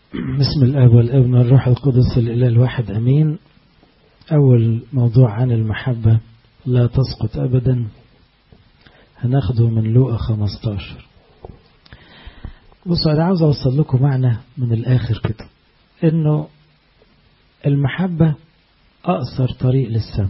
بسم الاب والابن والروح القدس الاله الواحد امين اول موضوع عن المحبه لا تسقط ابدا هناخده من لوقا 15 بصوا انا عاوز اوصل لكم معنى من الاخر كده انه المحبه اقصر طريق للسم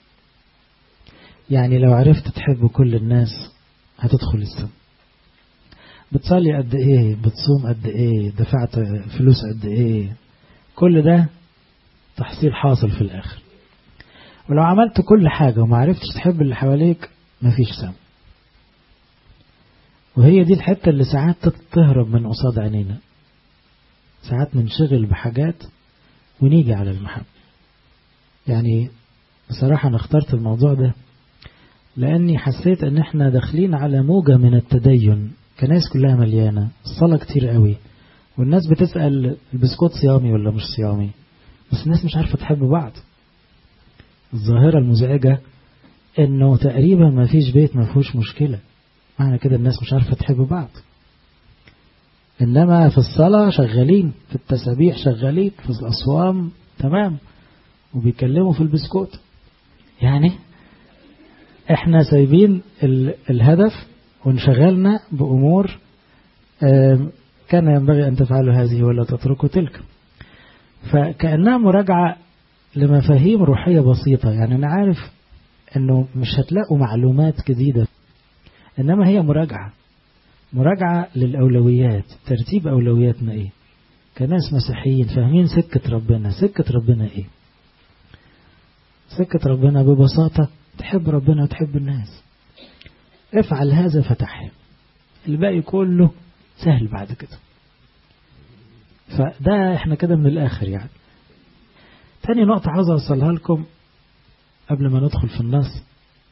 يعني لو عرفت تحب كل الناس هتدخل السم بتصلي قد ايه بتصوم قد ايه دفعت فلوس قد ايه كل ده تحصيل حاصل في الاخر ولو عملت كل حاجة وما عرفتش تحب اللي حواليك مفيش سم وهي دي الحتة اللي ساعات تهرب من قصاد عينينا ساعات ننشغل بحاجات ونيجي على المحبة يعني بصراحة أنا اخترت الموضوع ده لأني حسيت أن احنا داخلين على موجة من التدين كناس كلها مليانة الصلاة كتير قوي والناس بتسأل البسكوت صيامي ولا مش صيامي بس الناس مش عارفة تحب بعض الظاهرة المزعجة انه تقريبا ما فيش بيت ما فيهوش مشكلة معنى كده الناس مش عارفة تحب بعض انما في الصلاة شغالين في التسابيح شغالين في الأصوام تمام وبيكلموا في البسكوت يعني احنا سايبين الهدف وانشغلنا بأمور كان ينبغي أن تفعلوا هذه ولا تتركوا تلك فكأنها مراجعة لمفاهيم روحية بسيطة يعني أنا عارف أنه مش هتلاقوا معلومات جديدة إنما هي مراجعة مراجعة للأولويات ترتيب أولوياتنا إيه كناس مسيحيين فاهمين سكة ربنا سكة ربنا إيه سكة ربنا ببساطة تحب ربنا وتحب الناس افعل هذا فتح الباقي كله سهل بعد كده فده احنا كده من الاخر يعني تاني نقطة عاوز اوصلها لكم قبل ما ندخل في النص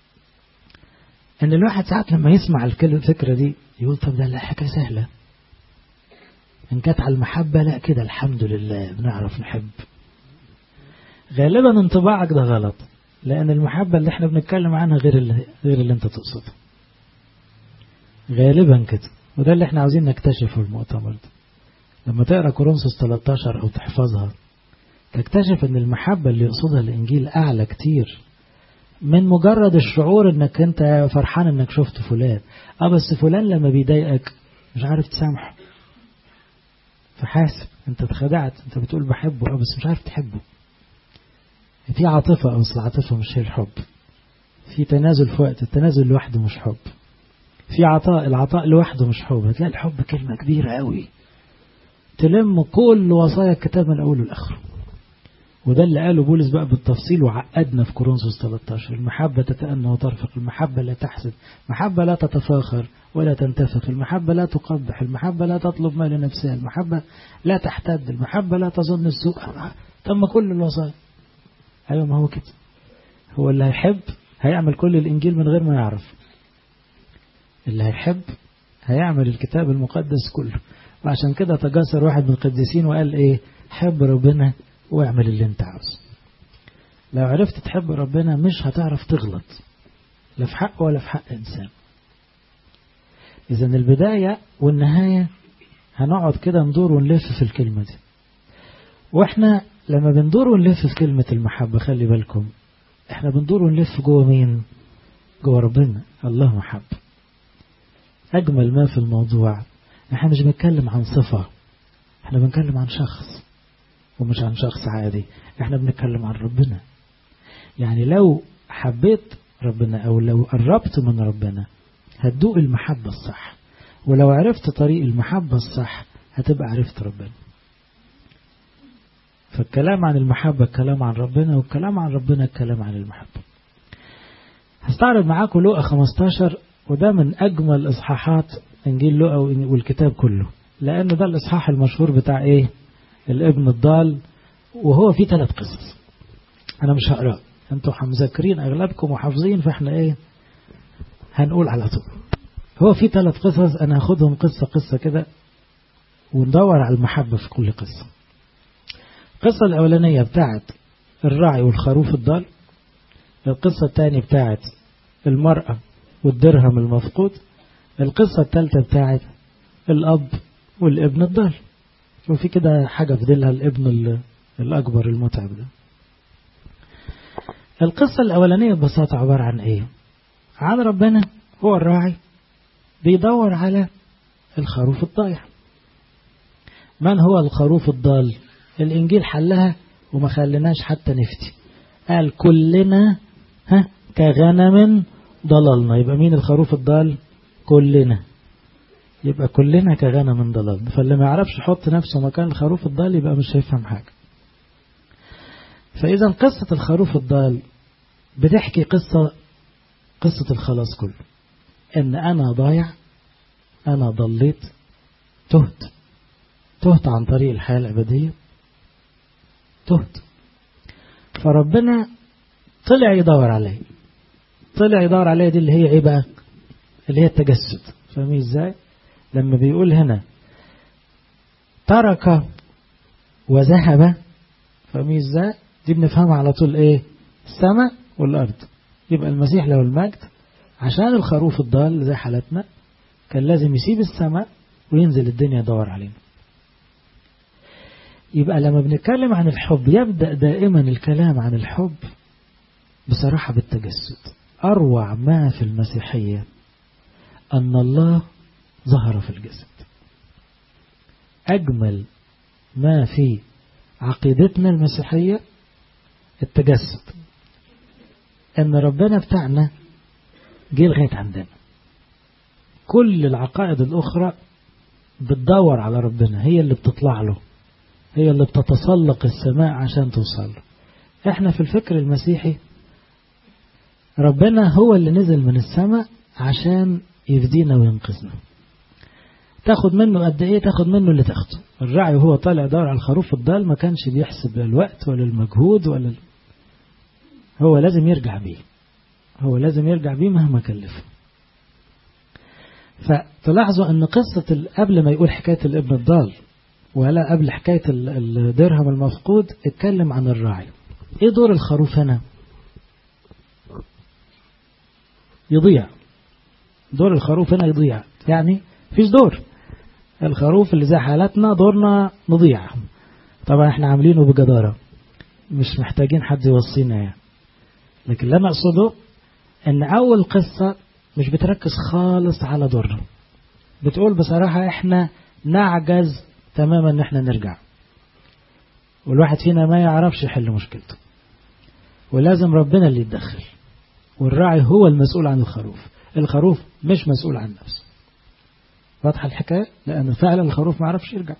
ان الواحد ساعات لما يسمع الفكرة دي يقول طب ده لا حاجة سهلة ان كانت على المحبة لا كده الحمد لله بنعرف نحب غالبا انطباعك ده غلط لان المحبة اللي احنا بنتكلم عنها غير اللي غير اللي انت تقصده غالبا كده وده اللي احنا عاوزين نكتشفه المؤتمر ده لما تقرا كورنثوس 13 او تحفظها تكتشف ان المحبة اللي يقصدها الانجيل اعلى كتير من مجرد الشعور انك انت فرحان انك شفت فلان اه بس فلان لما بيضايقك مش عارف تسامحه فحاسب انت اتخدعت انت بتقول بحبه اه بس مش عارف تحبه في عاطفة أو العاطفة مش هي الحب في تنازل في وقت التنازل لوحده مش حب في عطاء العطاء لوحده مش حب هتلاقي الحب كلمة كبيرة قوي تلم كل وصايا الكتاب من أوله لآخره وده اللي قاله بولس بقى بالتفصيل وعقدنا في كورنثوس 13 المحبة تتأنى وترفق المحبة لا تحسد المحبة لا تتفاخر ولا تنتفخ المحبة لا تقبح المحبة لا تطلب ما لنفسها المحبة لا تحتد المحبة لا تظن السوء تم كل الوصايا أيوة ما هو كده هو اللي هيحب هيعمل كل الإنجيل من غير ما يعرف اللي هيحب هيعمل الكتاب المقدس كله وعشان كده تجاسر واحد من القديسين وقال ايه حب ربنا واعمل اللي انت عاوزه لو عرفت تحب ربنا مش هتعرف تغلط لا في حق ولا في حق انسان اذا البداية والنهاية هنقعد كده ندور ونلف في الكلمة دي واحنا لما بندور ونلف في كلمة المحبة خلي بالكم احنا بندور ونلف جوه مين جوه ربنا الله محب أجمل ما في الموضوع احنا مش بنتكلم عن صفة احنا بنتكلم عن شخص ومش عن شخص عادي احنا بنتكلم عن ربنا يعني لو حبيت ربنا او لو قربت من ربنا هتدوق المحبة الصح ولو عرفت طريق المحبة الصح هتبقى عرفت ربنا فالكلام عن المحبة الكلام عن ربنا والكلام عن ربنا الكلام عن المحبة هستعرض معاكم لوقا 15 وده من أجمل إصحاحات إنجيل لوقا والكتاب كله لأنه ده الإصحاح المشهور بتاع إيه الابن الضال وهو فيه ثلاث قصص أنا مش هقرأ أنتوا مذاكرين أغلبكم وحافظين فإحنا إيه هنقول على طول هو في ثلاث قصص أنا هاخدهم قصة قصة كده وندور على المحبة في كل قصة القصة الأولانية بتاعت الراعي والخروف الضال القصة الثانية بتاعت المرأة والدرهم المفقود القصة الثالثة بتاعت الأب والابن الضال وفي كده حاجة في ديلها الابن الأكبر المتعب ده القصة الأولانية ببساطة عبارة عن إيه عن ربنا هو الراعي بيدور على الخروف الضايع من هو الخروف الضال الإنجيل حلها وما خليناش حتى نفتي قال كلنا ها كغنم ضللنا يبقى مين الخروف الضال كلنا يبقى كلنا كغنم ضللنا فاللي ما يعرفش يحط نفسه مكان الخروف الضال يبقى مش هيفهم حاجة فإذا قصة الخروف الضال بتحكي قصة قصة الخلاص كله إن أنا ضايع أنا ضليت تهت تهت عن طريق الحياة الأبدية تهت فربنا طلع يدور علي طلع يدور علي دي اللي هي ايه بقى اللي هي التجسد فاهمين ازاي لما بيقول هنا ترك وذهب فاهمين ازاي دي بنفهمها على طول ايه السماء والارض يبقى المسيح له المجد عشان الخروف الضال زي حالتنا كان لازم يسيب السماء وينزل الدنيا يدور علينا يبقى لما بنتكلم عن الحب يبدأ دائما الكلام عن الحب بصراحة بالتجسد أروع ما في المسيحية أن الله ظهر في الجسد أجمل ما في عقيدتنا المسيحية التجسد أن ربنا بتاعنا جه لغاية عندنا كل العقائد الأخرى بتدور على ربنا هي اللي بتطلع له هي اللي بتتسلق السماء عشان توصل له احنا في الفكر المسيحي ربنا هو اللي نزل من السماء عشان يفدينا وينقذنا تاخد منه قد ايه تاخد منه اللي تاخده الراعي وهو طالع دور على الخروف الضال ما كانش بيحسب الوقت ولا المجهود ولا ال... هو لازم يرجع بيه هو لازم يرجع بيه مهما كلفه فتلاحظوا ان قصة قبل ما يقول حكاية الابن الضال ولا قبل حكاية الدرهم المفقود اتكلم عن الراعي ايه دور الخروف هنا يضيع دور الخروف هنا يضيع يعني فيش دور الخروف اللي زي حالتنا دورنا نضيع طبعا احنا عاملينه بجدارة مش محتاجين حد يوصينا يعني لكن اللي انا اقصده ان اول قصة مش بتركز خالص على دورنا بتقول بصراحة احنا نعجز تماما ان احنا نرجع والواحد فينا ما يعرفش يحل مشكلته ولازم ربنا اللي يتدخل والراعي هو المسؤول عن الخروف الخروف مش مسؤول عن نفسه واضحة الحكاية لأن فعلا الخروف ما عرفش يرجع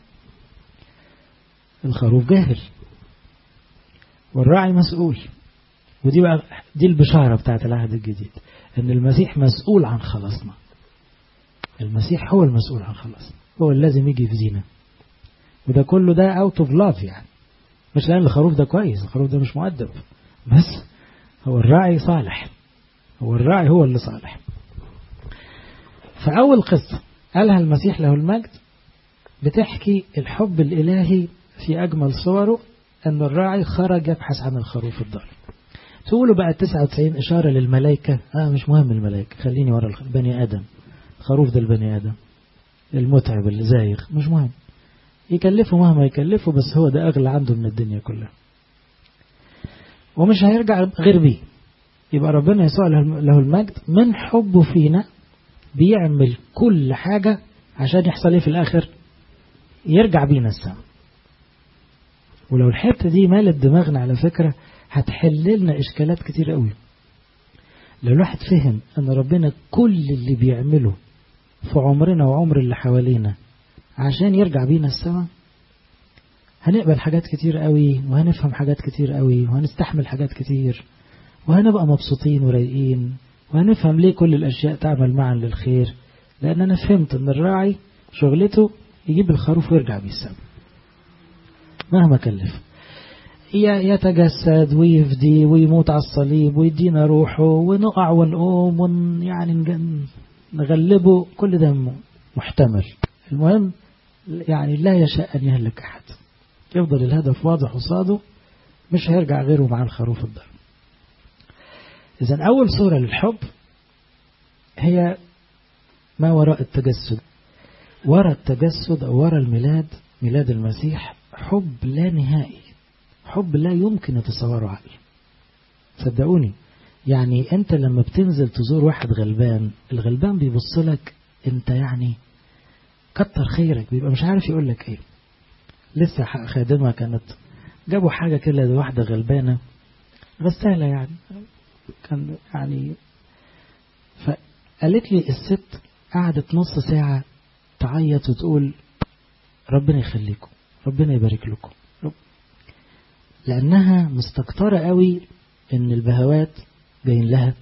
الخروف جاهل والراعي مسؤول ودي بقى دي البشارة بتاعت العهد الجديد ان المسيح مسؤول عن خلاصنا المسيح هو المسؤول عن خلاصنا هو اللي لازم يجي يفدينا وده كله ده اوت اوف لاف يعني مش لان الخروف ده كويس الخروف ده مش مؤدب بس هو الراعي صالح هو الراعي هو اللي صالح فأول قصة قالها المسيح له المجد بتحكي الحب الإلهي في أجمل صوره أن الراعي خرج يبحث عن الخروف الضال تقولوا بقى 99 إشارة للملائكة آه مش مهم الملائكة خليني ورا البني آدم الخروف ده البني آدم المتعب اللي زايغ مش مهم يكلفه مهما يكلفه بس هو ده أغلى عنده من الدنيا كلها ومش هيرجع غير بيه يبقى ربنا يسوع له المجد من حبه فينا بيعمل كل حاجة عشان يحصل ايه في الآخر يرجع بينا السماء ولو الحتة دي مالت دماغنا على فكرة هتحل لنا إشكالات كتير قوي لو الواحد فهم أن ربنا كل اللي بيعمله في عمرنا وعمر اللي حوالينا عشان يرجع بينا السماء هنقبل حاجات كتير قوي وهنفهم حاجات كتير قوي وهنستحمل حاجات كتير وهنبقى مبسوطين ورايقين وهنفهم ليه كل الأشياء تعمل معا للخير لأن أنا فهمت أن الراعي شغلته يجيب الخروف ويرجع بيه السماء مهما كلف يتجسد ويفدي ويموت على الصليب ويدينا روحه ونقع ونقوم ون يعني نغلبه كل ده محتمل المهم يعني لا يشاء أن يهلك أحد يفضل الهدف واضح قصاده مش هيرجع غيره مع الخروف الضر إذا أول صورة للحب هي ما وراء التجسد وراء التجسد أو وراء الميلاد ميلاد المسيح حب لا نهائي حب لا يمكن يتصوره عقل صدقوني يعني انت لما بتنزل تزور واحد غلبان الغلبان بيبص لك انت يعني كتر خيرك بيبقى مش عارف يقول لك ايه لسه خادمة كانت جابوا حاجة كده لواحدة غلبانة غسالة يعني كان يعني فقالت لي الست قعدت نص ساعة تعيط وتقول ربنا يخليكم ربنا يبارك لكم لأنها مستكترة قوي إن البهوات جايين لها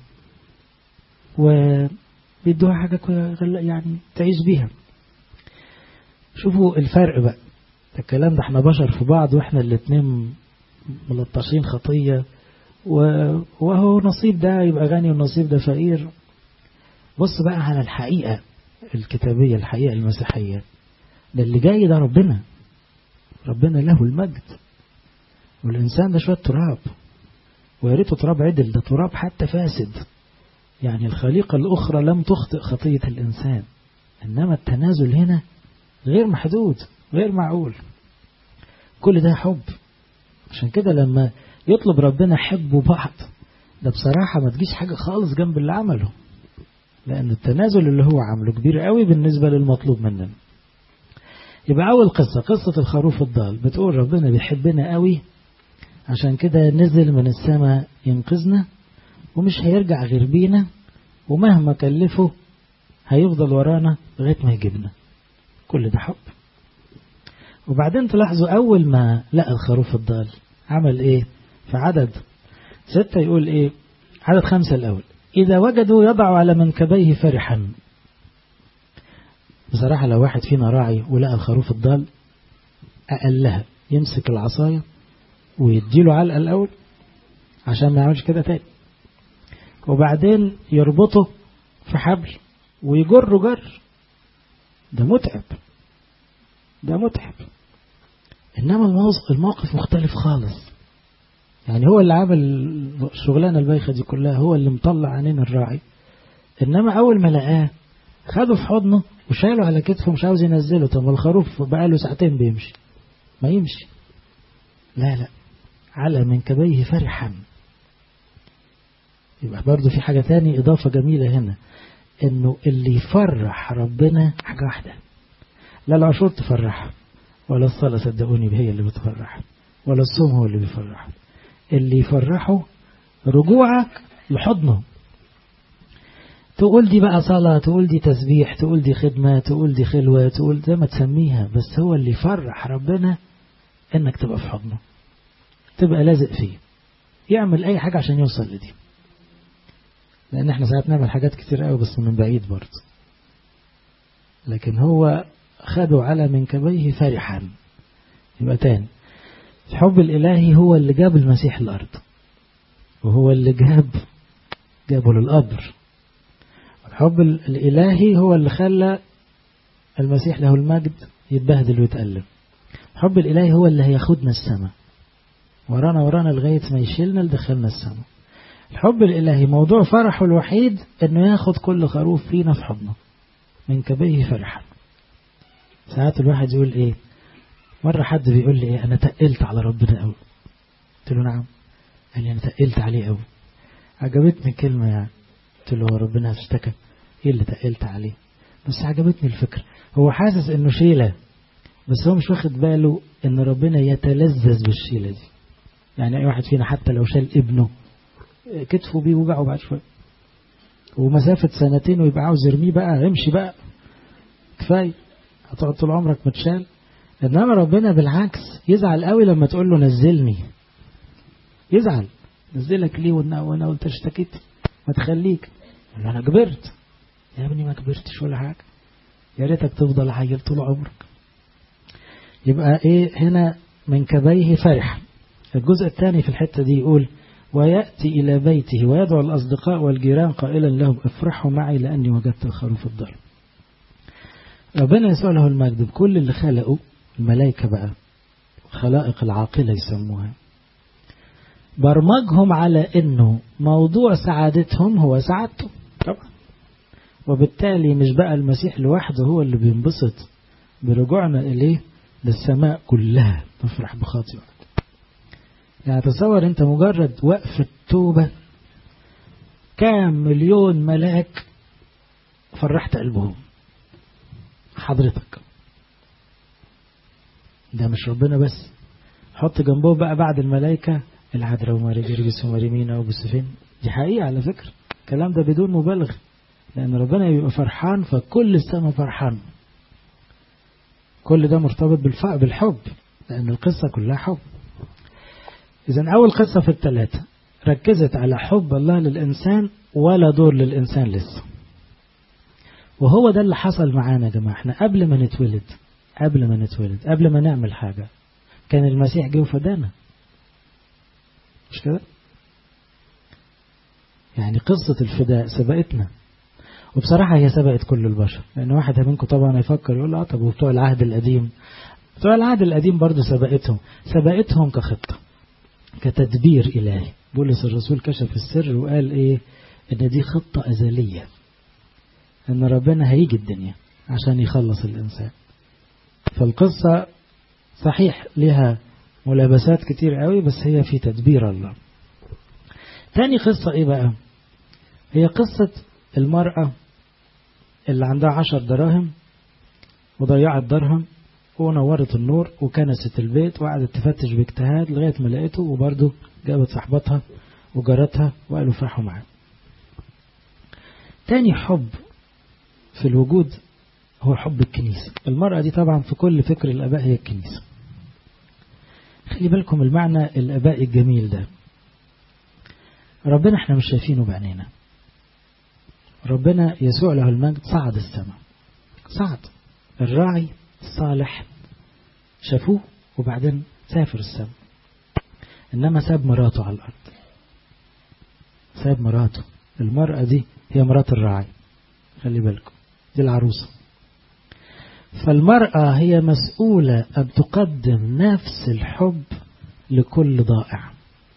وبيدوها حاجة يعني تعيش بيها شوفوا الفرق بقى الكلام ده احنا بشر في بعض واحنا الاتنين ملطشين خطية وهو نصيب ده يبقى غني والنصيب ده فقير بص بقى على الحقيقة الكتابية الحقيقة المسيحية ده اللي جاي ده ربنا ربنا له المجد والإنسان ده شوية تراب ويا ريته تراب عدل ده تراب حتى فاسد يعني الخليقة الأخرى لم تخطئ خطية الإنسان إنما التنازل هنا غير محدود غير معقول كل ده حب عشان كده لما يطلب ربنا حبوا بعض ده بصراحة ما تجيش حاجة خالص جنب اللي عمله لأن التنازل اللي هو عامله كبير قوي بالنسبة للمطلوب مننا يبقى أول قصة قصة الخروف الضال بتقول ربنا بيحبنا قوي عشان كده نزل من السماء ينقذنا ومش هيرجع غير بينا ومهما كلفه هيفضل ورانا لغاية ما يجيبنا كل ده حب وبعدين تلاحظوا أول ما لقى الخروف الضال عمل إيه في عدد ستة يقول إيه عدد خمسة الأول إذا وجدوا يضع على منكبيه فرحا بصراحة لو واحد فينا راعي ولقى الخروف الضال أقلها يمسك العصاية ويديله علقة الأول عشان ما يعملش كده تاني وبعدين يربطه في حبل ويجره جر ده متعب ده متعب إنما الموقف مختلف خالص يعني هو اللي عمل الشغلانة البايخة دي كلها هو اللي مطلع عينين الراعي إنما أول ما لقاه خده في حضنه وشايله على كتفه مش عاوز ينزله طب الخروف بقاله ساعتين بيمشي ما يمشي لا لا على منكبيه فرحا يبقى برضه في حاجة تاني إضافة جميلة هنا إنه اللي يفرح ربنا حاجة واحدة لا العشور تفرح ولا الصلاة صدقوني هي اللي بتفرح ولا الصوم هو اللي بيفرح اللي يفرحه رجوعك لحضنه تقول دي بقى صلاة تقول دي تسبيح تقول دي خدمة تقول دي خلوة تقول زي ما تسميها بس هو اللي يفرح ربنا انك تبقى في حضنه تبقى لازق فيه يعمل اي حاجة عشان يوصل لدي لان احنا ساعات نعمل حاجات كتير قوي بس من بعيد برضه لكن هو خده على منكبيه فرحا يبقى تاني الحب الإلهي هو اللي جاب المسيح الأرض وهو اللي جاب جابه للقبر الحب الإلهي هو اللي خلى المسيح له المجد يتبهدل ويتألم الحب الإلهي هو اللي هياخدنا السماء ورانا ورانا لغاية ما يشيلنا لدخلنا السماء الحب الإلهي موضوع فرحه الوحيد انه ياخد كل خروف فينا في حضنه من كبيه فرحا ساعات الواحد يقول ايه مرة حد بيقول لي ايه انا تقلت على ربنا قوي قلت له نعم قال لي انا تقلت عليه قوي عجبتني كلمة يعني قلت له هو ربنا اشتكى ايه اللي تقلت عليه بس عجبتني الفكرة هو حاسس انه شيلة بس هو مش واخد باله ان ربنا يتلذذ بالشيلة دي يعني اي واحد فينا حتى لو شال ابنه كتفه بيوجعه بعد شوية ومسافة سنتين ويبقى عاوز يرميه بقى امشي بقى كفاية هتقعد طول عمرك متشال انما ربنا بالعكس يزعل قوي لما تقول له نزلني يزعل نزلك ليه وانا قلت اشتكيت ما تخليك انا كبرت يا ابني ما كبرتش ولا حاجة يا ريتك تفضل عيل طول عمرك يبقى ايه هنا من كبيه فرح الجزء الثاني في الحتة دي يقول ويأتي إلى بيته ويدعو الأصدقاء والجيران قائلا لهم افرحوا معي لأني وجدت الخروف الضال ربنا يسوع له المجد بكل اللي خلقه الملائكة بقى خلائق العاقلة يسموها برمجهم على انه موضوع سعادتهم هو سعادته طبعا وبالتالي مش بقى المسيح لوحده هو اللي بينبسط برجوعنا اليه ده السماء كلها تفرح بخاطئ يعني تصور انت مجرد وقفة توبة كام مليون ملاك فرحت قلبهم حضرتك ده مش ربنا بس حط جنبه بقى بعد الملائكة العذراء وماري جرجس وماري مينا وبوسفين دي حقيقة على فكرة الكلام ده بدون مبالغة لأن ربنا يبقى فرحان فكل السماء فرحان كل ده مرتبط بالحب لأن القصة كلها حب إذا أول قصة في الثلاثة ركزت على حب الله للإنسان ولا دور للإنسان لسه وهو ده اللي حصل معانا يا جماعة احنا قبل ما نتولد قبل ما نتولد قبل ما نعمل حاجة كان المسيح جه وفدانا مش كده يعني قصة الفداء سبقتنا وبصراحة هي سبقت كل البشر لأن واحد منكم طبعا يفكر يقول اه طب وبتوع العهد القديم بتوع العهد القديم برضه سبقتهم سبقتهم كخطة كتدبير إلهي بولس الرسول كشف السر وقال إيه إن دي خطة أزلية إن ربنا هيجي الدنيا عشان يخلص الإنسان فالقصة صحيح لها ملابسات كتير قوي بس هي في تدبير الله تاني قصة إيه بقى هي قصة المرأة اللي عندها عشر دراهم وضيعت درهم ونورت النور وكنست البيت وقعدت تفتش باجتهاد لغاية ما لقيته وبرضه جابت صاحبتها وجارتها وقالوا فرحوا معاه تاني حب في الوجود هو حب الكنيسة المرأة دي طبعا في كل فكر الآباء هي الكنيسة خلي بالكم المعنى الآباء الجميل ده ربنا احنا مش شايفينه بعينينا ربنا يسوع له المجد صعد السماء صعد الراعي الصالح شافوه وبعدين سافر السماء إنما ساب مراته على الأرض ساب مراته المرأة دي هي مرات الراعي خلي بالكم دي العروسة فالمرأة هي مسؤولة أن تقدم نفس الحب لكل ضائع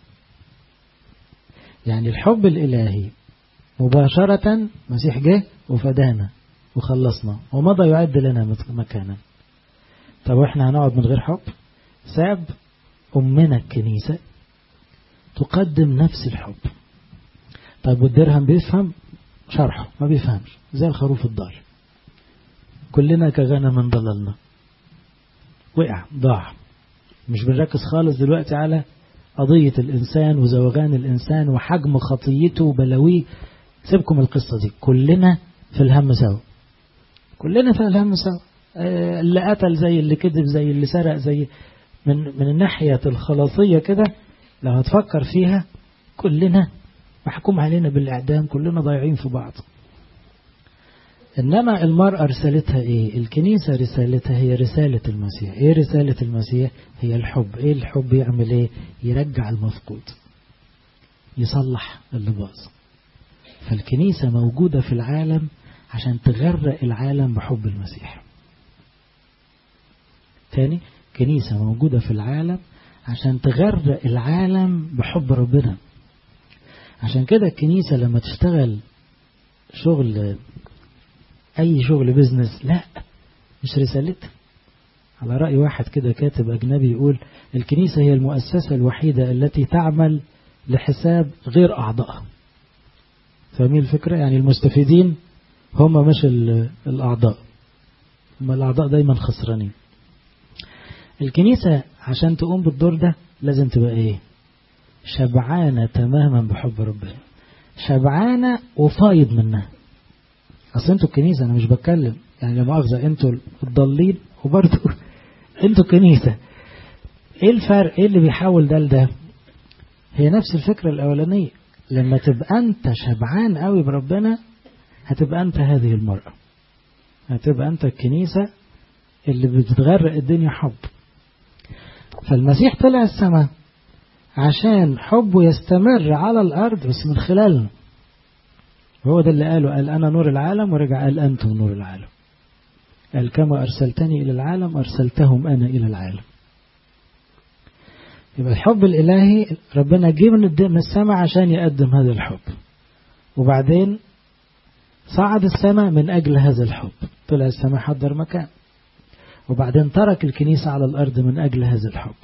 يعني الحب الإلهي مباشرة مسيح جه وفدانا وخلصنا ومضى يعد لنا مكانا طب واحنا هنقعد من غير حب ساب أمنا الكنيسة تقدم نفس الحب طب والدرهم بيفهم شرحه ما بيفهمش زي الخروف الضال كلنا كغنم ضللنا وقع ضاع مش بنركز خالص دلوقتي على قضية الإنسان وزوغان الإنسان وحجم خطيته وبلاويه سيبكم القصة دي كلنا في الهم سوا كلنا في الهم سوا اللي قتل زي اللي كذب زي اللي سرق زي من من الناحية الخلاصية كده لو هتفكر فيها كلنا محكوم علينا بالإعدام كلنا ضايعين في بعض إنما المرأة رسالتها إيه الكنيسة رسالتها هي رسالة المسيح إيه رسالة المسيح هي الحب إيه الحب يعمل إيه يرجع المفقود يصلح اللي باظ فالكنيسة موجودة في العالم عشان تغرق العالم بحب المسيح تاني كنيسة موجودة في العالم عشان تغرق العالم بحب ربنا عشان كده الكنيسة لما تشتغل شغل أي شغل بزنس لا مش رسالتها على رأي واحد كده كاتب أجنبي يقول الكنيسة هي المؤسسة الوحيدة التي تعمل لحساب غير أعضائها فاهمين الفكرة يعني المستفيدين هم مش الأعضاء هم الأعضاء دايما خسرانين الكنيسة عشان تقوم بالدور ده لازم تبقى ايه شبعانة تماما بحب ربنا شبعانة وفايض منها اصل انتوا الكنيسة انا مش بتكلم يعني لا مؤاخذة انتوا الضالين وبرضه انتوا الكنيسة ايه الفرق ايه اللي بيحول ده لده هي نفس الفكرة الاولانية لما تبقى انت شبعان قوي بربنا هتبقى انت هذه المرأة هتبقى انت الكنيسة اللي بتغرق الدنيا حب فالمسيح طلع السماء عشان حبه يستمر على الأرض بس من خلالنا هو ده اللي قاله قال أنا نور العالم ورجع قال أنتم نور العالم قال كما أرسلتني إلى العالم أرسلتهم أنا إلى العالم يبقى الحب الإلهي ربنا جه من السماء عشان يقدم هذا الحب وبعدين صعد السماء من أجل هذا الحب طلع السماء حضر مكان وبعدين ترك الكنيسة على الأرض من أجل هذا الحب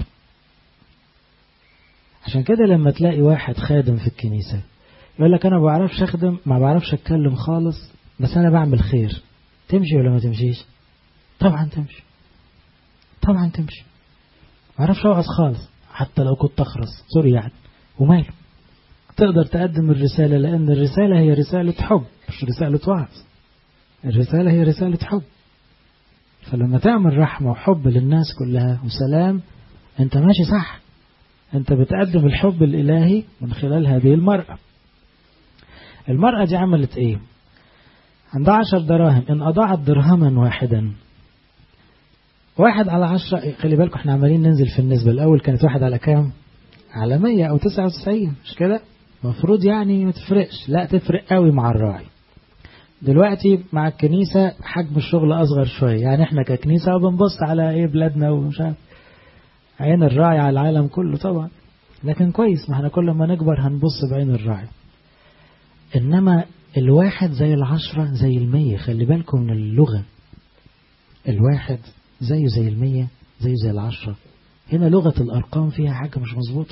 عشان كده لما تلاقي واحد خادم في الكنيسة يقول لك أنا ما بعرفش أخدم ما بعرفش أتكلم خالص بس أنا بعمل خير تمشي ولا ما تمشيش طبعا تمشي طبعا تمشي ما بعرفش أوعظ خالص حتى لو كنت أخرس سوري يعني وماله تقدر تقدم الرسالة لأن الرسالة هي رسالة حب مش رسالة وعظ الرسالة هي رسالة حب فلما تعمل رحمة وحب للناس كلها وسلام انت ماشي صح انت بتقدم الحب الإلهي من خلال هذه المرأة المرأة دي عملت ايه عندها عشر دراهم ان اضاعت درهما واحدا واحد على عشرة خلي بالكم احنا عمالين ننزل في النسبة الاول كانت واحد على كام على مية او تسعة وتسعين مش كده مفروض يعني ما تفرقش لا تفرق قوي مع الراعي دلوقتي مع الكنيسة حجم الشغل أصغر شوية يعني احنا ككنيسة بنبص على ايه بلادنا ومش عارف عين الراعي على العالم كله طبعا لكن كويس ما احنا كل ما نكبر هنبص بعين الراعي إنما الواحد زي العشرة زي المية خلي بالكم من اللغة الواحد زيه زي المية زيه زي العشرة هنا لغة الأرقام فيها حاجة مش مظبوطة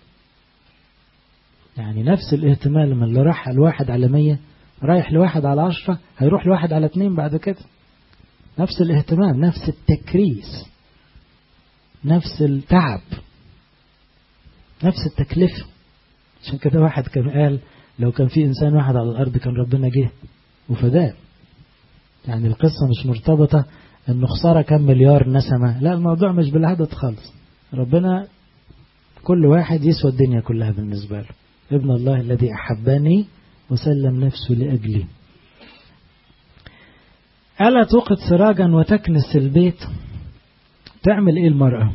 يعني نفس الاهتمام لما اللي راح الواحد على مية رايح لواحد على عشرة هيروح لواحد على اتنين بعد كده نفس الاهتمام نفس التكريس نفس التعب نفس التكلفة عشان كده واحد كان قال لو كان في إنسان واحد على الأرض كان ربنا جه وفداه يعني القصة مش مرتبطة انه خسارة كم مليار نسمة لا الموضوع مش بالعدد خالص ربنا كل واحد يسوى الدنيا كلها بالنسبة له ابن الله الذي أحبني وسلم نفسه لأجلي ألا توقد سراجا وتكنس البيت تعمل إيه المرأة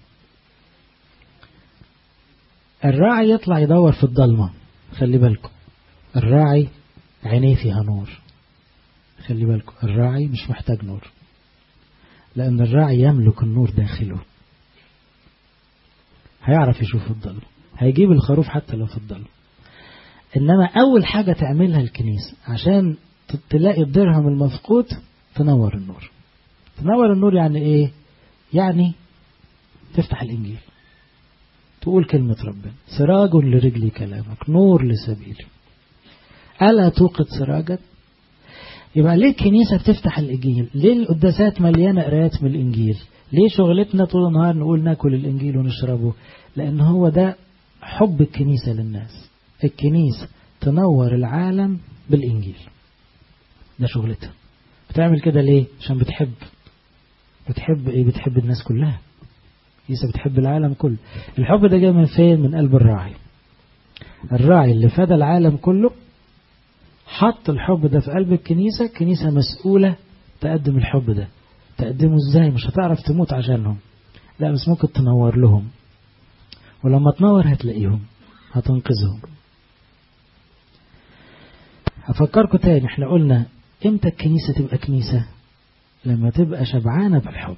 الراعي يطلع يدور في الضلمة خلي بالكم الراعي عينيه فيها نور خلي بالكم الراعي مش محتاج نور لأن الراعي يملك النور داخله هيعرف يشوف الضلمة هيجيب الخروف حتى لو في الضلمة إنما أول حاجة تعملها الكنيسة عشان تلاقي الدرهم المفقود تنور النور تنور النور يعني إيه يعني تفتح الإنجيل تقول كلمة ربنا سراج لرجلي كلامك نور لسبيلي ألا توقد سراجا يبقى ليه الكنيسة بتفتح الإنجيل ليه القداسات مليانة قرايات من الإنجيل ليه شغلتنا طول النهار نقول ناكل الإنجيل ونشربه لأن هو ده حب الكنيسة للناس الكنيسة تنور العالم بالإنجيل ده شغلتها بتعمل كده ليه عشان بتحب بتحب ايه بتحب الناس كلها كنيسة بتحب العالم كله الحب ده جاي من فين من قلب الراعي الراعي اللي فدى العالم كله حط الحب ده في قلب الكنيسة الكنيسة مسؤولة تقدم الحب ده تقدمه ازاي مش هتعرف تموت عشانهم لا بس ممكن تنور لهم ولما تنور هتلاقيهم هتنقذهم هفكركم تاني احنا قلنا امتى الكنيسة تبقى كنيسة لما تبقى شبعانة بالحب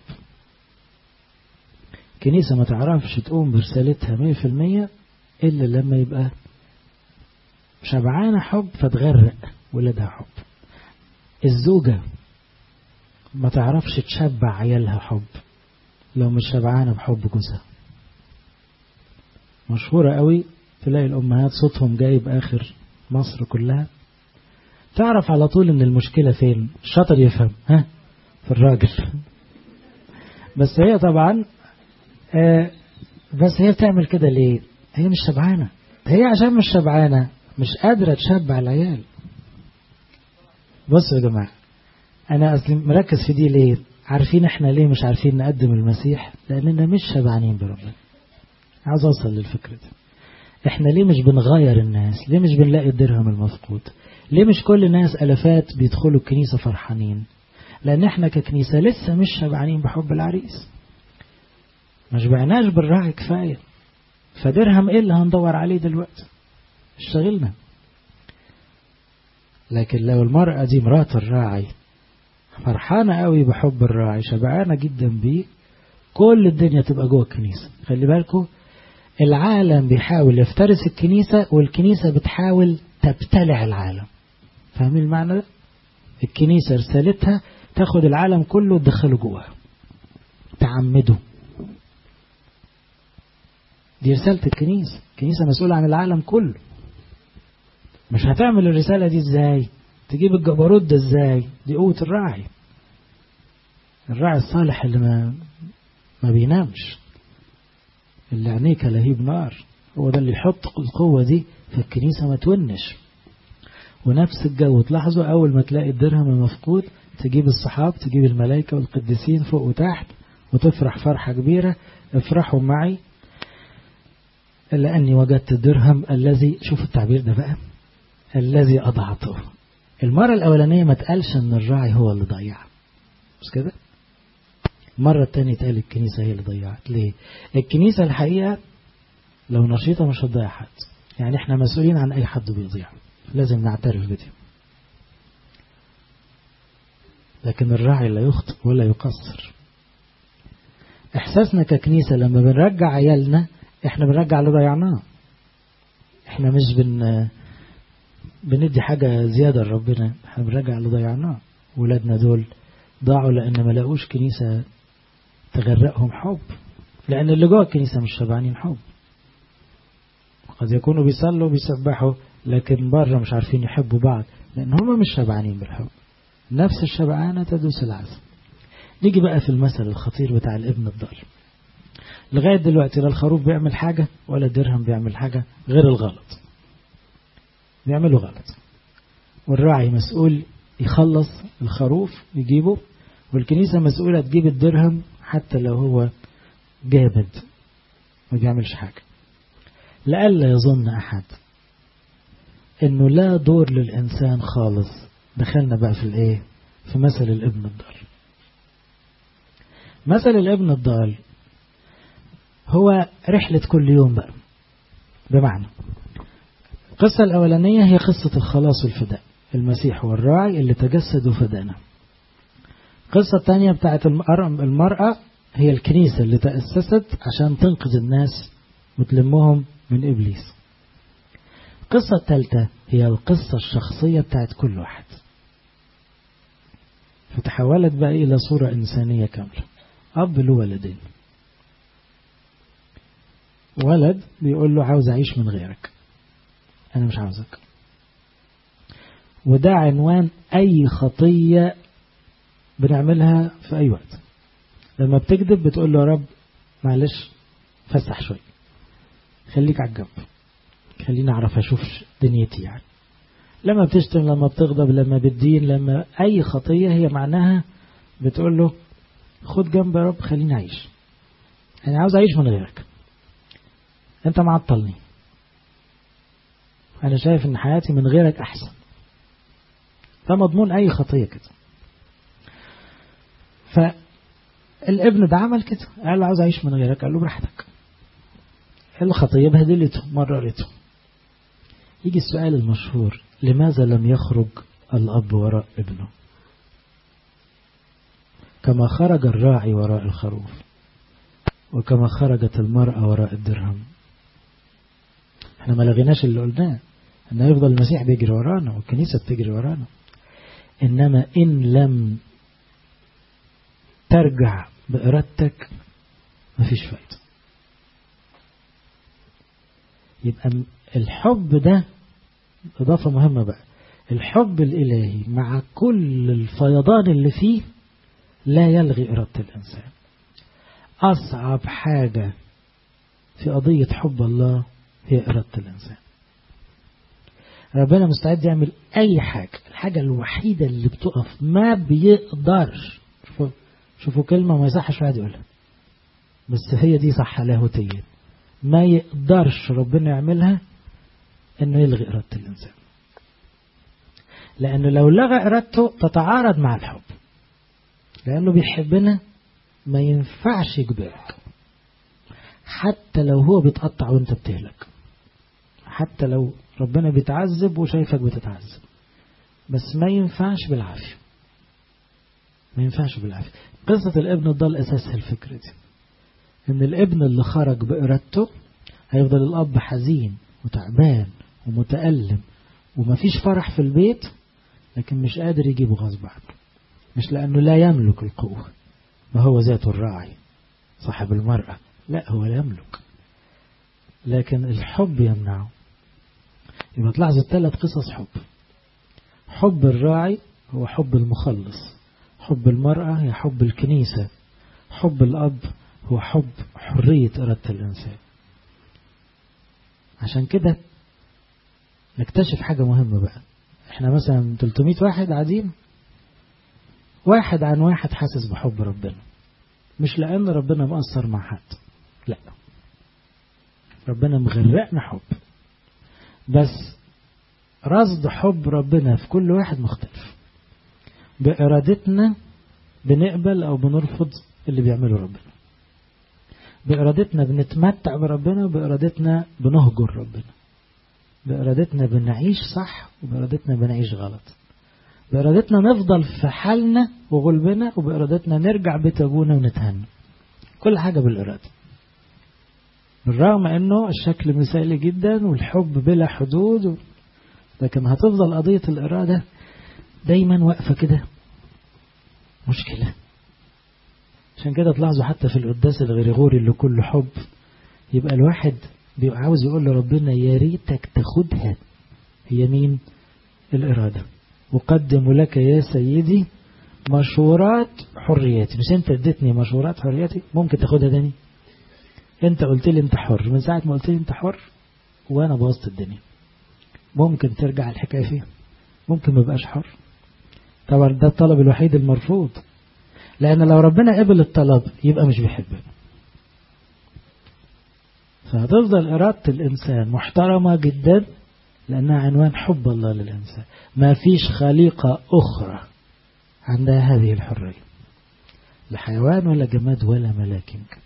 كنيسة ما تعرفش تقوم برسالتها مية في المية إلا لما يبقى شبعانة حب فتغرق ولادها حب الزوجة ما تعرفش تشبع عيالها حب لو مش شبعانة بحب جوزها مشهورة قوي تلاقي الأمهات صوتهم جايب آخر مصر كلها تعرف على طول ان المشكلة فين الشاطر يفهم ها في الراجل بس هي طبعا آه بس هي بتعمل كده ليه هي مش شبعانة هي عشان مش شبعانة مش قادرة تشبع العيال بصوا يا جماعة أنا أصلي مركز في دي ليه عارفين احنا ليه مش عارفين نقدم المسيح لأننا مش شبعانين بربنا عاوز أوصل للفكرة دي احنا ليه مش بنغير الناس ليه مش بنلاقي الدرهم المفقود ليه مش كل الناس ألفات بيدخلوا الكنيسة فرحانين لأن احنا ككنيسة لسه مش شبعانين بحب العريس ما شبعناش بالراعي كفاية فدرهم ايه اللي هندور عليه دلوقتي اشتغلنا لكن لو المرأة دي مرات الراعي فرحانة قوي بحب الراعي شبعانة جدا بيه كل الدنيا تبقى جوه الكنيسة خلي بالكم العالم بيحاول يفترس الكنيسة والكنيسة بتحاول تبتلع العالم فاهمين المعنى ده الكنيسة رسالتها تاخد العالم كله وتدخله جواها تعمده دي رسالة الكنيسة الكنيسة مسؤولة عن العالم كله مش هتعمل الرسالة دي ازاي تجيب الجبروت ده ازاي دي قوة الراعي الراعي الصالح اللي ما ما بينامش اللي عينيه كلهيب نار هو ده اللي يحط القوة دي في الكنيسة ما تونش ونفس الجو تلاحظوا أول ما تلاقي الدرهم المفقود تجيب الصحاب تجيب الملائكة والقديسين فوق وتحت وتفرح فرحة كبيرة افرحوا معي إلا أني وجدت الدرهم الذي شوف التعبير ده بقى الذي أضعته المرة الأولانية ما تقالش أن الراعي هو اللي ضيع مش كده المرة التانية تقال الكنيسة هي اللي ضيعت ليه الكنيسة الحقيقة لو نشيطة مش هتضيع حد يعني احنا مسؤولين عن أي حد بيضيع لازم نعترف بده لكن الراعي لا يخطئ ولا يقصر احساسنا ككنيسة لما بنرجع عيالنا احنا بنرجع اللي ضيعناه احنا مش بن بندي حاجة زيادة لربنا احنا بنرجع اللي ضيعناه ولادنا دول ضاعوا لأن ما لاقوش كنيسة تغرقهم حب لأن اللي جوه الكنيسة مش شبعانين حب قد يكونوا بيصلوا بيسبحوا لكن بره مش عارفين يحبوا بعض لأن هم مش شبعانين بالحب نفس الشبعانة تدوس العسل نيجي بقى في المثل الخطير بتاع الابن الضال لغاية دلوقتي لا الخروف بيعمل حاجة ولا الدرهم بيعمل حاجة غير الغلط بيعملوا غلط والراعي مسؤول يخلص الخروف يجيبه والكنيسة مسؤولة تجيب الدرهم حتى لو هو جامد ما بيعملش حاجة لألا يظن أحد انه لا دور للإنسان خالص دخلنا بقى في الايه في مثل الابن الضال مثل الابن الضال هو رحلة كل يوم بقى بمعنى القصة الأولانية هي قصة الخلاص والفداء المسيح هو الراعي اللي تجسد وفدانا القصة الثانية بتاعت المرأة هي الكنيسة اللي تأسست عشان تنقذ الناس وتلمهم من إبليس القصة الثالثة هي القصة الشخصية بتاعت كل واحد فتحولت بقى إلى صورة إنسانية كاملة أب له ولدين ولد بيقول له عاوز أعيش من غيرك أنا مش عاوزك وده عنوان أي خطية بنعملها في أي وقت لما بتكذب بتقول له يا رب معلش فسح شوي خليك على الجنب خليني أعرف أشوف دنيتي يعني لما بتشتم لما بتغضب لما بتدين لما أي خطية هي معناها بتقول له خد جنب يا رب خليني أعيش أنا عاوز أعيش من غيرك أنت معطلني أنا شايف إن حياتي من غيرك أحسن ده مضمون أي خطية كده فالابن ده عمل كده قال له عاوز أعيش من غيرك قال له براحتك الخطية بهدلته مررته يجي السؤال المشهور لماذا لم يخرج الأب وراء ابنه كما خرج الراعي وراء الخروف وكما خرجت المرأة وراء الدرهم احنا ما لغيناش اللي قلناه ان يفضل المسيح بيجري ورانا والكنيسة بتجري ورانا انما ان لم ترجع بإرادتك مفيش فايدة يبقى الحب ده إضافة مهمة بقى الحب الإلهي مع كل الفيضان اللي فيه لا يلغي إرادة الإنسان أصعب حاجة في قضية حب الله هي إرادة الإنسان ربنا مستعد يعمل أي حاجة الحاجة الوحيدة اللي بتقف ما بيقدرش شوفوا, شوفوا كلمة ما يصحش واحد يقولها بس هي دي صح لاهوتيا ما يقدرش ربنا يعملها انه يلغي إرادة الإنسان لأنه لو لغى إرادته تتعارض مع الحب لأنه بيحبنا ما ينفعش يجبرك حتى لو هو بيتقطع وانت بتهلك حتى لو ربنا بيتعذب وشايفك بتتعذب بس ما ينفعش بالعافية ما ينفعش بالعافية قصة الابن الضال أساسها الفكرة دي ان الابن اللي خرج بإرادته هيفضل الأب حزين وتعبان ومتألم ومفيش فرح في البيت لكن مش قادر يجيبه غصب عنه مش لأنه لا يملك القوة ما هو ذاته الراعي صاحب المرأة لا هو لا يملك لكن الحب يمنعه يبقى تلاحظوا الثلاث قصص حب حب الراعي هو حب المخلص حب المرأة هي حب الكنيسة حب الأب هو حب حرية إرادة الإنسان عشان كده نكتشف حاجة مهمة بقى احنا مثلا 300 واحد قاعدين واحد عن واحد حاسس بحب ربنا مش لأن ربنا مقصر مع حد لا ربنا مغرقنا حب بس رصد حب ربنا في كل واحد مختلف بإرادتنا بنقبل أو بنرفض اللي بيعمله ربنا بإرادتنا بنتمتع بربنا وبإرادتنا بنهجر ربنا بإرادتنا بنعيش صح وبإرادتنا بنعيش غلط بإرادتنا نفضل في حالنا وغلبنا وبإرادتنا نرجع بيت أبونا ونتهنى كل حاجة بالإرادة بالرغم أنه الشكل مثالي جدا والحب بلا حدود لكن هتفضل قضية الإرادة دايما واقفة كده مشكلة عشان كده تلاحظوا حتى في القداس الغريغوري اللي كله حب يبقى الواحد بيبقى عاوز يقول لربنا يا ريتك تاخدها هي مين الإرادة أقدم لك يا سيدي مشورات حرياتي مش انت اديتني مشورات حرياتي ممكن تاخدها تاني انت قلت لي انت حر من ساعة ما قلت لي انت حر وانا بوظت الدنيا ممكن ترجع الحكاية فيها ممكن ما بقاش حر طبعا ده الطلب الوحيد المرفوض لأن لو ربنا قبل الطلب يبقى مش بيحبنا فهتفضل إرادة الإنسان محترمة جدا لأنها عنوان حب الله للإنسان ما فيش خليقة أخرى عندها هذه الحرية لا حيوان ولا جماد ولا ملاك يمكن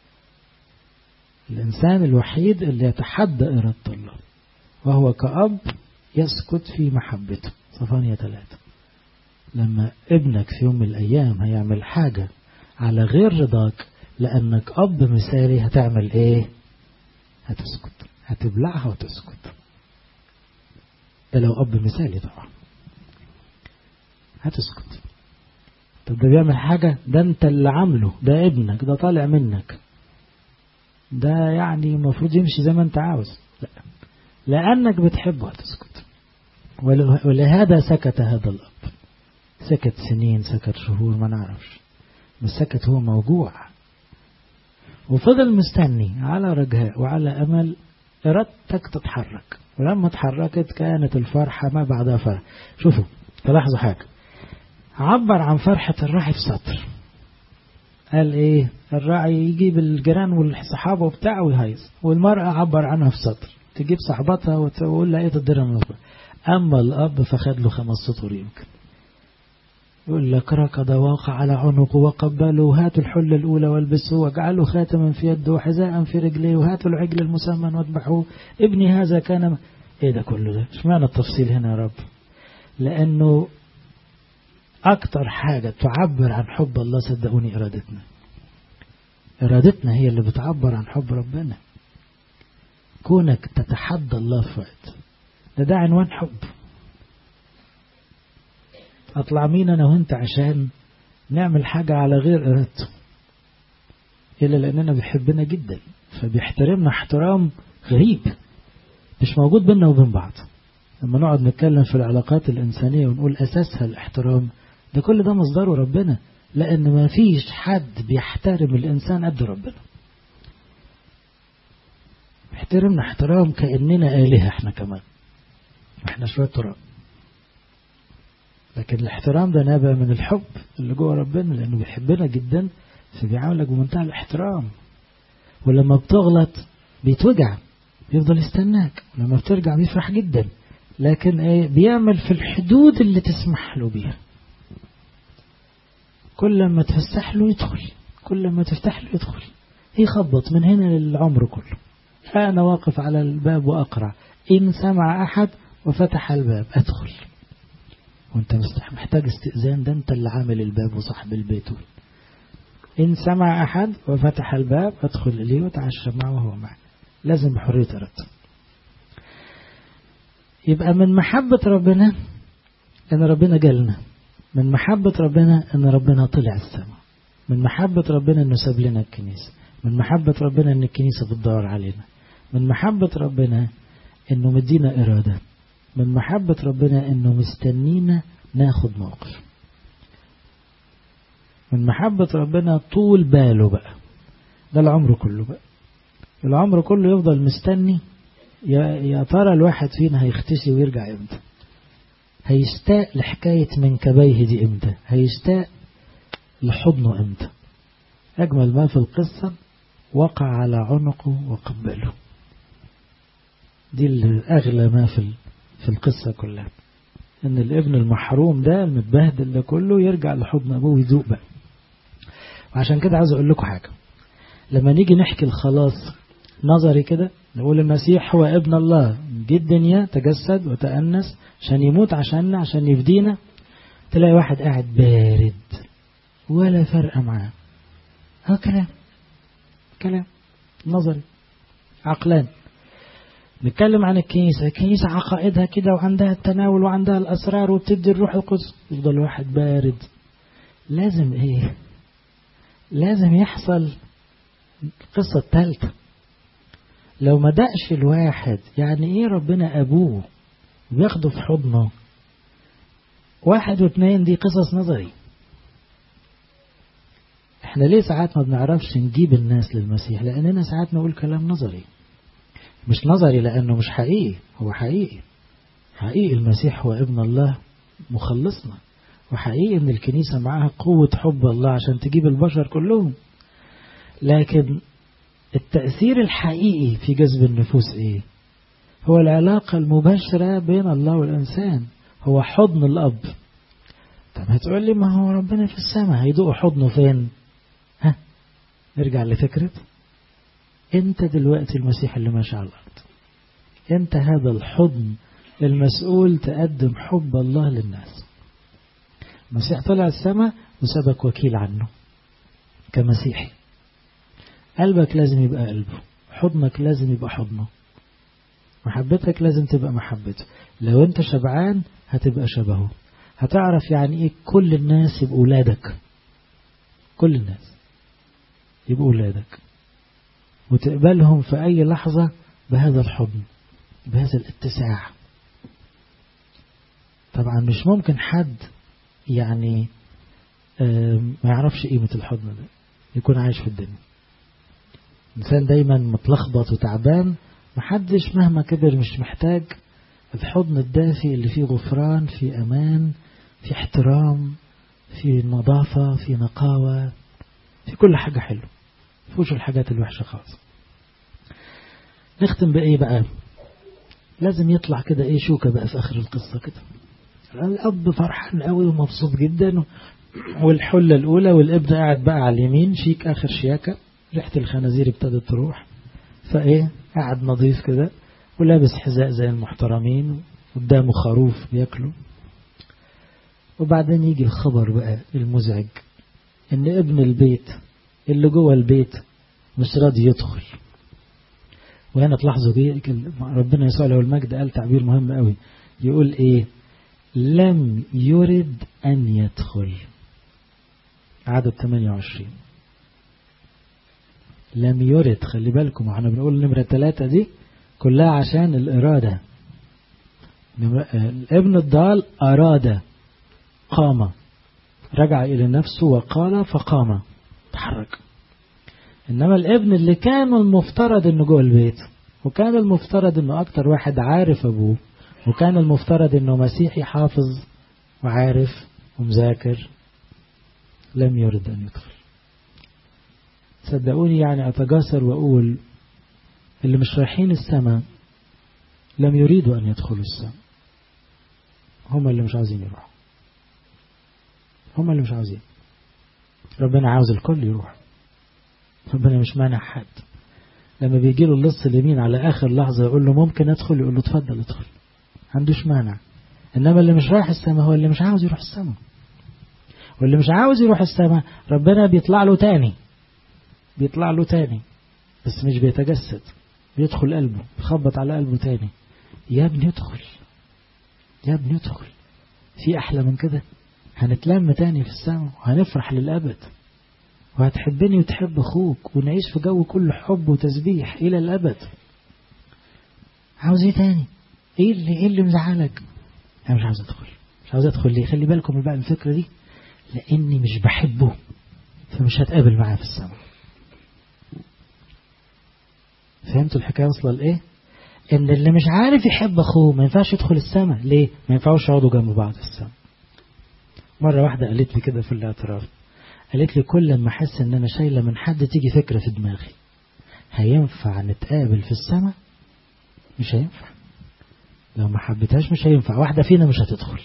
الإنسان الوحيد اللي يتحدى إرادة الله وهو كأب يسكت في محبته صفانية ثلاثة لما ابنك في يوم من الأيام هيعمل حاجة على غير رضاك لأنك أب مثالي هتعمل إيه هتسكت هتبلعها وتسكت ده لو أب مثالي طبعا هتسكت طب ده بيعمل حاجة ده أنت اللي عامله ده ابنك ده طالع منك ده يعني المفروض يمشي زي ما أنت عاوز لا لأنك بتحبه هتسكت ولهذا سكت هذا الأب سكت سنين سكت شهور ما نعرفش بس سكت هو موجوع وفضل مستني على رجاء وعلى أمل إرادتك تتحرك ولما اتحركت كانت الفرحة ما بعدها فرح شوفوا تلاحظوا حاجة عبر عن فرحة الراعي في سطر قال ايه الراعي يجيب الجيران والصحابة وبتاع ويهيص والمرأة عبر عنها في سطر تجيب صاحبتها وتقول لها ايه تديرها اما الاب فخد له خمس سطور يمكن يقول لك ركض واقع على عنقه وقبله هاتوا الحلة الأولى والبسوه واجعلوا خاتما في يده وحذاء في رجليه وهاتوا العجل المسمن واذبحوه ابني هذا كان ايه ده كله ده اشمعنى التفصيل هنا يا رب لأنه أكتر حاجة تعبر عن حب الله صدقوني إرادتنا إرادتنا هي اللي بتعبر عن حب ربنا كونك تتحدى الله في وقت ده ده عنوان حب أطلع مين أنا وأنت عشان نعمل حاجة على غير إرادته إلا لأننا بيحبنا جدا فبيحترمنا احترام غريب مش موجود بيننا وبين بعض لما نقعد نتكلم في العلاقات الإنسانية ونقول أساسها الاحترام ده كل ده مصدره ربنا لأن ما فيش حد بيحترم الإنسان قد ربنا بيحترمنا احترام كأننا آلهة احنا كمان احنا شوية تراب لكن الاحترام ده نابع من الحب اللي جوه ربنا لأنه بيحبنا جدا فبيعاملك بمنتهى الاحترام ولما بتغلط بيتوجع بيفضل يستناك لما بترجع بيفرح جدا لكن ايه بيعمل في الحدود اللي تسمح له بيها كل ما تفسح له يدخل كل ما تفتح له يدخل يخبط من هنا للعمر كله أنا واقف على الباب وأقرع إن سمع أحد وفتح الباب أدخل وانت محتاج استئذان ده انت اللي عامل الباب وصاحب البيت إن سمع أحد وفتح الباب أدخل إليه وتعشى معه وهو معه لازم بحرية إرادته يبقى من محبة ربنا إن ربنا جالنا من محبة ربنا إن ربنا طلع السماء من محبة ربنا انه ساب لنا الكنيسة من محبة ربنا ان الكنيسة بتدور علينا من محبة ربنا انه مدينا ارادة من محبة ربنا انه مستنينا ناخد موقف من محبة ربنا طول باله بقى ده العمر كله بقى العمر كله يفضل مستني يا, يا ترى الواحد فينا هيختسي ويرجع امتى هيشتاق لحكاية من كبيه دي امتى هيشتاق لحضنه امتى أجمل ما في القصة وقع على عنقه وقبله دي أغلى ما في في القصة كلها إن الابن المحروم ده المتبهدل ده كله يرجع لحضن أبوه ويذوق بقى وعشان كده عايز أقول لكم حاجة لما نيجي نحكي الخلاص نظري كده نقول المسيح هو ابن الله جه الدنيا تجسد وتأنس عشان يموت عشاننا عشان يفدينا تلاقي واحد قاعد بارد ولا فرق معاه ها كلام كلام نظري عقلان نتكلم عن الكنيسة الكنيسة عقائدها كده وعندها التناول وعندها الأسرار وبتدي الروح القدس يفضل واحد بارد لازم ايه لازم يحصل القصة الثالثة لو ما دقش الواحد يعني ايه ربنا ابوه بياخده في حضنه واحد واثنين دي قصص نظري احنا ليه ساعات ما بنعرفش نجيب الناس للمسيح لاننا ساعات نقول كلام نظري مش نظري لانه مش حقيقي هو حقيقي حقيقي المسيح هو ابن الله مخلصنا وحقيقي ان الكنيسة معاها قوة حب الله عشان تجيب البشر كلهم لكن التأثير الحقيقي في جذب النفوس ايه هو العلاقة المباشرة بين الله والإنسان هو حضن الأب طب هتقول لي ما هو ربنا في السماء هيدوق حضنه فين ها نرجع لفكرة انت دلوقتي المسيح اللي ماشي على الأرض انت هذا الحضن المسؤول تقدم حب الله للناس المسيح طلع السماء وسبك وكيل عنه كمسيحي قلبك لازم يبقى قلبه حضنك لازم يبقى حضنه محبتك لازم تبقى محبته لو انت شبعان هتبقى شبهه هتعرف يعني ايه كل الناس يبقوا ولادك كل الناس يبقوا ولادك وتقبلهم في اي لحظة بهذا الحضن بهذا الاتساع طبعا مش ممكن حد يعني ما يعرفش قيمة الحضن ده يكون عايش في الدنيا إنسان دايما متلخبط وتعبان محدش مهما كبر مش محتاج الحضن الدافي اللي فيه غفران في أمان في احترام في نظافة في نقاوة في كل حاجة حلوة فوش الحاجات الوحشة خالص نختم بإيه بقى لازم يطلع كده إيه شوكة بقى في آخر القصة كده الأب فرحان قوي ومبسوط جدا والحلة الأولى والابن قاعد بقى على اليمين شيك آخر شياكة ريحة الخنازير ابتدت تروح فإيه قاعد نظيف كده ولابس حذاء زي المحترمين قدامه خروف بياكله وبعدين يجي الخبر بقى المزعج ان ابن البيت اللي جوه البيت مش راضي يدخل وهنا تلاحظوا ربنا يسوع له المجد قال تعبير مهم قوي يقول ايه لم يرد ان يدخل عدد 28 لم يرد خلي بالكم احنا بنقول نمرة ثلاثة دي كلها عشان الإرادة الابن الضال أراد قام رجع إلى نفسه وقال فقام تحرك إنما الابن اللي كان المفترض إنه جوه البيت وكان المفترض إنه أكتر واحد عارف أبوه وكان المفترض إنه مسيحي حافظ وعارف ومذاكر لم يرد أن يدخل صدقوني يعني أتجاسر وأقول اللي مش رايحين السماء لم يريدوا أن يدخلوا السماء هم اللي مش عاوزين يروحوا هم اللي مش عاوزين ربنا عاوز الكل يروح ربنا مش مانع حد لما بيجي له اللص اليمين على آخر لحظة يقول له ممكن أدخل يقول له اتفضل ادخل عندوش مانع إنما اللي مش رايح السماء هو اللي مش عاوز يروح السماء واللي مش عاوز يروح السماء ربنا بيطلع له تاني بيطلع له تاني بس مش بيتجسد بيدخل قلبه بيخبط على قلبه تاني يا ابني ادخل يا ابني ادخل في أحلى من كده هنتلم تاني في السماء وهنفرح للأبد وهتحبني وتحب أخوك ونعيش في جو كله حب وتسبيح إلى الأبد عاوز إيه تاني إيه اللي, إيه اللي مزعلك أنا مش عاوز أدخل مش عاوز أدخل ليه خلي بالكم بقى الفكرة دي لأني مش بحبه فمش هتقابل معاه في السماء فهمتوا الحكاية وصل لإيه إن اللي مش عارف يحب أخوه ما ينفعش يدخل السماء ليه ما ينفعوش يقعدوا جنب بعض في السماء مرة واحدة قالت لي كده في الاعتراف قالت لي كل ما أحس إن أنا شايلة من حد تيجي فكرة في دماغي هينفع نتقابل في السماء مش هينفع لو ما حبيتهاش مش هينفع واحدة فينا مش هتدخل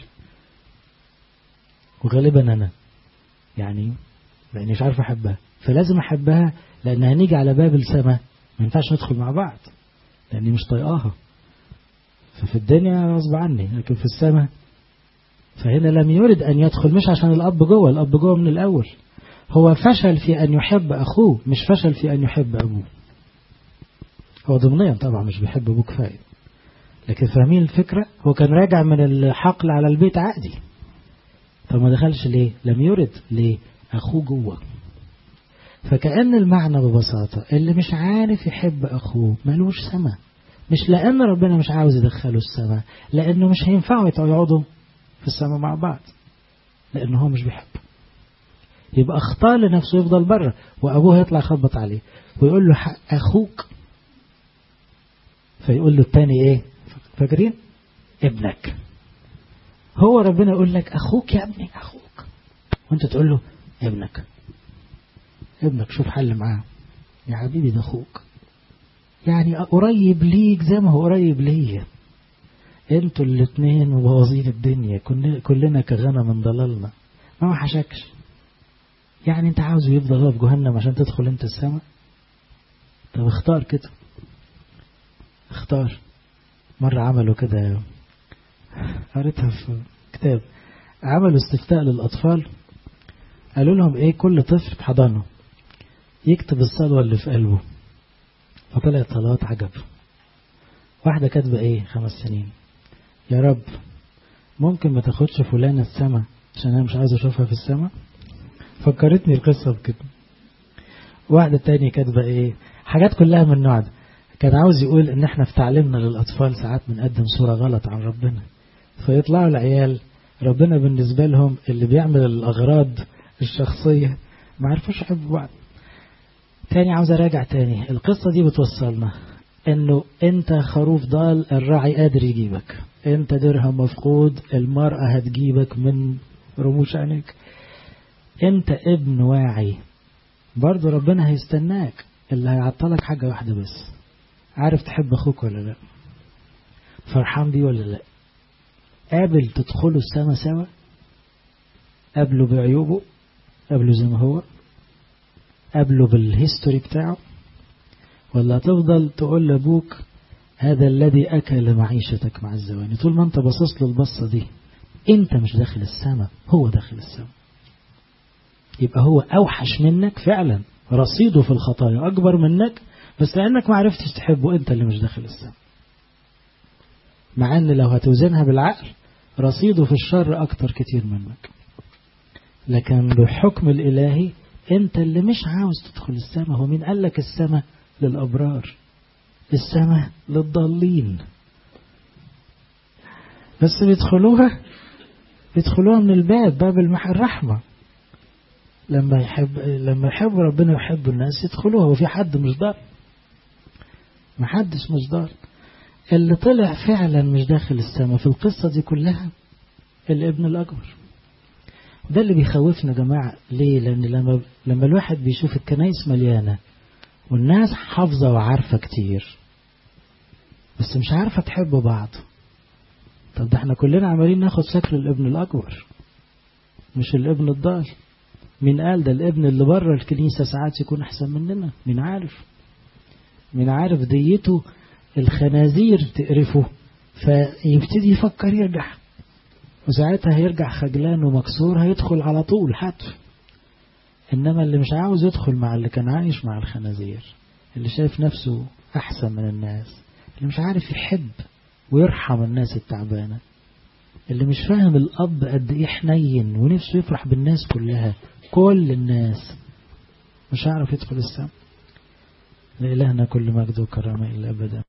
وغالبا أنا يعني لأني مش عارف أحبها فلازم أحبها لأن هنيجي على باب السماء ما ينفعش ندخل مع بعض لأني مش طايقاها ففي الدنيا غصب عني لكن في السماء فهنا لم يرد أن يدخل مش عشان الأب جوه الأب جوه من الأول هو فشل في أن يحب أخوه مش فشل في أن يحب أبوه هو ضمنيا طبعا مش بيحب أبوه كفاية لكن فاهمين الفكرة هو كان راجع من الحقل على البيت عادي فما دخلش ليه لم يرد ليه أخوه جوه فكأن المعنى ببساطة اللي مش عارف يحب أخوه ملوش سما مش لأن ربنا مش عاوز يدخله السما لأنه مش هينفعوا يقعدوا في السما مع بعض لأنه هو مش بيحب يبقى اختار لنفسه يفضل بره وأبوه يطلع يخبط عليه ويقول له حق أخوك فيقول له التاني إيه فاكرين ابنك هو ربنا يقول لك أخوك يا ابني أخوك وانت تقول له ابنك ابنك شوف حل معاه يا حبيبي ده أخوك يعني قريب ليك زي ما هو قريب ليا انتوا الاثنين مبوظين الدنيا كلنا كغنى من ضلالنا ما وحشكش يعني انت عاوزه يفضل هو في جهنم عشان تدخل انت السماء طب اختار كده اختار مرة عملوا كده قريتها في كتاب عملوا استفتاء للأطفال قالوا لهم ايه كل طفل في حضانه يكتب الصلوة اللي في قلبه فطلعت صلوات عجب واحدة كاتبة ايه خمس سنين يا رب ممكن ما تاخدش فلانة السما عشان انا مش عايز اشوفها في السما فكرتني القصة بكده واحدة تانية كاتبة ايه حاجات كلها من النوع ده كان عاوز يقول ان احنا في تعليمنا للاطفال ساعات بنقدم صورة غلط عن ربنا فيطلعوا العيال ربنا بالنسبة لهم اللي بيعمل الاغراض الشخصية ما عرفوش يحبوا بعض تاني عاوز اراجع تاني القصة دي بتوصلنا انه انت خروف ضال الراعي قادر يجيبك انت درهم مفقود المرأة هتجيبك من رموش عينيك انت ابن واعي برضو ربنا هيستناك اللي هيعطلك حاجة واحدة بس عارف تحب اخوك ولا لا فرحان بيه ولا لا قابل تدخلوا السما سوا قابله بعيوبه قابله زي ما هو قابله بالهيستوري بتاعه ولا تفضل تقول لابوك هذا الذي أكل معيشتك مع الزواني طول ما انت باصص له البصة دي انت مش داخل السماء هو داخل السماء يبقى هو أوحش منك فعلا رصيده في الخطايا أكبر منك بس لأنك ما عرفتش تحبه أنت اللي مش داخل السماء مع أن لو هتوزنها بالعقل رصيده في الشر أكتر كتير منك لكن بالحكم الإلهي أنت اللي مش عاوز تدخل السماء هو مين قال لك السماء للأبرار السماء للضالين بس بيدخلوها بيدخلوها من الباب باب الرحمة لما يحب لما يحب ربنا يحب الناس يدخلوها وفي حد مش ضار ما حدش مش ضار اللي طلع فعلا مش داخل السماء في القصة دي كلها الابن الأكبر ده اللي بيخوفنا يا جماعة ليه لأن لما, لما الواحد بيشوف الكنايس مليانة والناس حافظة وعارفة كتير بس مش عارفة تحب بعض طب ده احنا كلنا عمالين ناخد شكل الابن الأكبر مش الابن الضال مين قال ده الابن اللي بره الكنيسة ساعات يكون أحسن مننا مين عارف مين عارف ديته الخنازير تقرفه فيبتدي يفكر يرجع وساعتها هيرجع خجلان ومكسور هيدخل على طول حتف إنما اللي مش عاوز يدخل مع اللي كان عايش مع الخنازير اللي شايف نفسه أحسن من الناس اللي مش عارف يحب ويرحم الناس التعبانة اللي مش فاهم الأب قد إيه حنين ونفسه يفرح بالناس كلها كل الناس مش هيعرف يدخل السماء لإلهنا كل مجد وكرامة إلى أبدا